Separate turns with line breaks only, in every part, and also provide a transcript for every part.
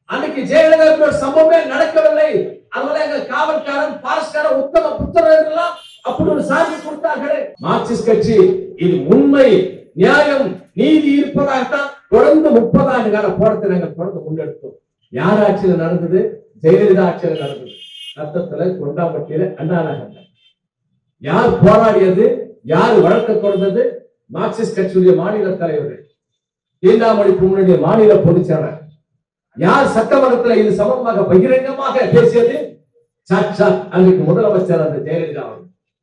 அன்னைக்கு ஜெயலலிதா ஒரு சம்பவமே நடக்கவில்லை அதனால எங்க காவல்காரன் பாரஸ்காரன் உத்தம புத்திரர்கள் எல்லாம் அப்படி ஒரு சார்பு கொடுத்தார்களே மார்க்சிஸ்ட் கட்சி இது உண்மை நியாயம் நீதி இருப்பதாகத்தான் தொடர்ந்து முப்பது ஆண்டு கால போராட்டத்தை நாங்கள் தொடர்ந்து முன்னெடுத்தோம் யார் ஆட்சியில் நடந்தது ஜெயலலிதா ஆட்சியில் நடந்தது ரத்தத்துல கொண்டாம்பட்டியில அண்ணா நகர்ல யார் போராடியது யார் வழக்கு தொடர்ந்தது மார்க்சிஸ்ட் கட்சியுடைய மாநில தலைவர் தீண்டாமொழி முன்னுடைய மாநில பொதுச் செயலர் யார் சட்டமன்றத்தில் இது சம்பந்தமாக பகிரங்கமாக பேசியது சாட்சாத் அன்றைக்கு முதலமைச்சர் அந்த ஜெயலலிதா அவர்கள்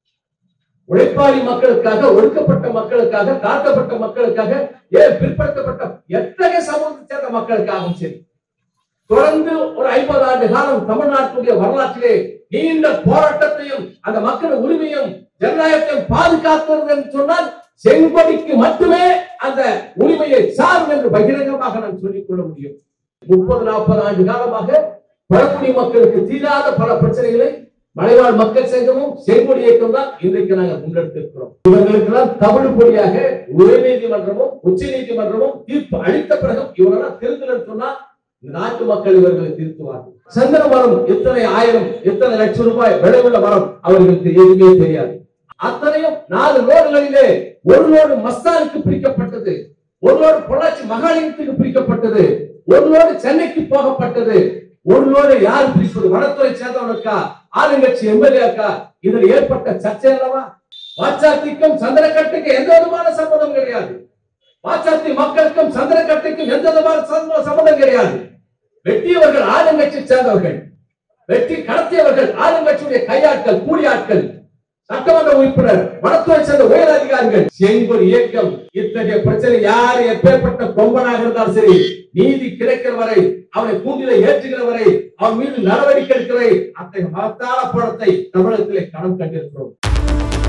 உழைப்பாளி மக்களுக்காக ஒடுக்கப்பட்ட மக்களுக்காக தாழ்த்தப்பட்ட மக்களுக்காக ஏன் பிற்படுத்தப்பட்ட எத்தகைய சமூகத்தை சேர்ந்த மக்களுக்காகவும் சரி தொடர்ந்து ஒரு ஐம்பது ஆண்டு காலம் தமிழ்நாட்டுடைய வரலாற்றிலே நீண்ட போராட்டத்தையும் அந்த மக்கள் உரிமையும் ஜனநாயகத்தையும் பாதுகாத்தது என்று சொன்னால் செங்கொடிக்கு மட்டுமே அந்த உரிமையை சாரும் என்று பகிரங்கமாக நான் சொல்லிக் கொள்ள முடியும் முப்பது நாற்பது ஆண்டு காலமாக பழங்குடி மக்களுக்கு தீராத பல பிரச்சனைகளை மலைவாழ் மக்கள் சங்கமும் செங்கொடி இயக்கம் தான் இன்றைக்கு நாங்கள் முன்னெடுத்திருக்கிறோம் இவர்களுக்கெல்லாம் தமிழ் பொடியாக உயர் நீதிமன்றமும் உச்ச நீதிமன்றமும் தீர்ப்பு அளித்த பிறகும் இவரெல்லாம் திருத்தலன்னு சொன்னா இந்த நாட்டு மக்கள் இவர்களை திருத்துவார்கள் சந்தன மரம் எத்தனை ஆயிரம் எத்தனை லட்சம் ரூபாய் விளைவுள்ள மரம் அவர்களுக்கு எதுவுமே தெரியாது அத்தனையும் நாலு லோடுகளிலே ஒரு லோடு மஸ்தானுக்கு பிரிக்கப்பட்டது ஒரு லோடு பொள்ளாச்சி மகாலிங்கத்துக்கு பிரிக்கப்பட்டது ஒரு லோடு சென்னைக்கு போகப்பட்டது ஒரு லோடு யார் பிரிப்பது வனத்துறை சேர்ந்தவனுக்கா ஆளுங்கட்சி எம்எல்ஏக்கா இதில் ஏற்பட்ட சர்ச்சை அல்லவா வாச்சாத்திக்கும் சந்திரகட்டுக்கு எந்த விதமான சம்மதம் கிடையாது வாச்சாத்தி மக்களுக்கும் சந்திரகட்டுக்கும் எந்த விதமான சம்ம- சம்மதம் கிடையாது வெட்டியவர்கள் ஆளுங்கட்சி சேர்ந்தவர்கள் வெட்டி கடத்தியவர்கள் ஆளுங்கட்சியுடைய கையாட்கள் கூலியாட்கள் சட்டமன்ற உறுப்பினர் வனத்துறை சேர்ந்த உயர் அதிகாரிகள் செங்கோல் இயக்கம் இத்தகைய பிரச்சனை யார் எப்பேற்பட்ட கொம்பனாக இருந்தாலும் சரி நீதி கிடைக்கிற வரை அவனை கூண்டில ஏற்றுகிற வரை அவன் மீது நடவடிக்கை எடுக்கிற வரை அத்தகைய மகத்தான படத்தை தமிழகத்திலே கணம் கண்டிருக்கிறோம்